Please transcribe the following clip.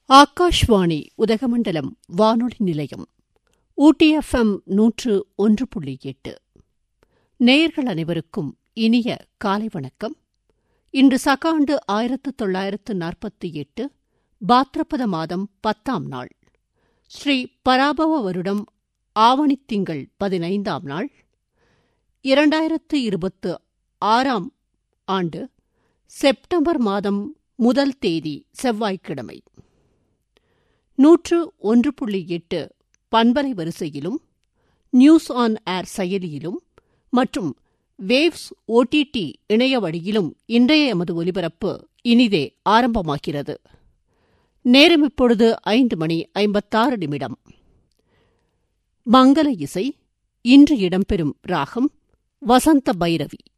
ஆகாஷ்வாணி உதகமண்டலம் வானொலி நிலையம் ஊட்டி எஃப்எம் நூற்று ஒன்று புள்ளி எட்டு நேயர்கள் அனைவருக்கும் இனிய காலை வணக்கம் இன்று சகாண்டு ஆயிரத்து தொள்ளாயிரத்து நாற்பத்தி எட்டு பாத்ரபத மாதம் பத்தாம் நாள் ஸ்ரீ பராபவ வருடம் ஆவணித் திங்கள் பதினைந்தாம் நாள் இரண்டாயிரத்து இருபத்து ஆறாம் ஆண்டு செப்டம்பர் மாதம் முதல் தேதி செவ்வாய்க்கிழமை நூற்று ஒன்று புள்ளி எட்டு பண்பலை வரிசையிலும் நியூஸ் ஆன் ஏர் செயலியிலும் மற்றும் வேவ்ஸ் ஓடிடி இணைய வழியிலும் இன்றைய எமது ஒலிபரப்பு இனிதே ஆரம்பமாகிறது நேரம் இப்பொழுது ஐந்து மணி ஐம்பத்தாறு நிமிடம் மங்கள இசை இன்று இடம்பெறும் ராகம் வசந்த பைரவி